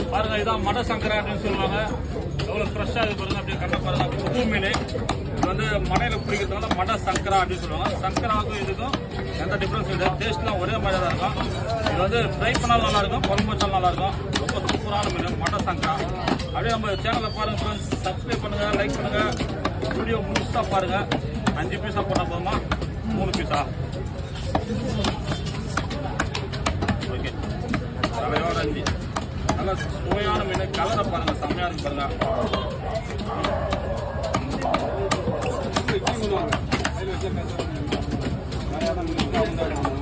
பாருங்க இதான் மட சங்கரா அப்படின்னு சொல்லுவாங்க எவ்வளவு ஃப்ரெஷ்ஷா இது பாருங்க அப்படியே கண்ண பாருங்க புது மீன் இது வந்து மடையில பிடிக்கிறதுனால மட சங்கரா அப்படின்னு சொல்லுவாங்க சங்கராவுக்கும் இதுக்கும் எந்த டிஃபரன்ஸ் இல்லை டேஸ்ட்லாம் ஒரே மாதிரி தான் இருக்கும் இது வந்து ஃப்ரை பண்ணாலும் நல்லா இருக்கும் குழம்பு வச்சாலும் நல்லா இருக்கும் ரொம்ப சூப்பரான மீன் மட சங்கரா அப்படியே நம்ம சேனலை பாருங்க ஃப்ரெண்ட்ஸ் சப்ஸ்கிரைப் பண்ணுங்க லைக் பண்ணுங்க வீடியோ முழுசா பாருங்க அஞ்சு பீஸா போட்டா போதுமா மூணு பீஸா ஓகே தலையோட அஞ்சு நல்ல சுவையான மீன் கலரை பாருங்க செம்மையா இருக்கு பாருங்க இட்லி பண்ணுவாங்க அதில் வச்சா பேசுவாங்க நிறையா தான்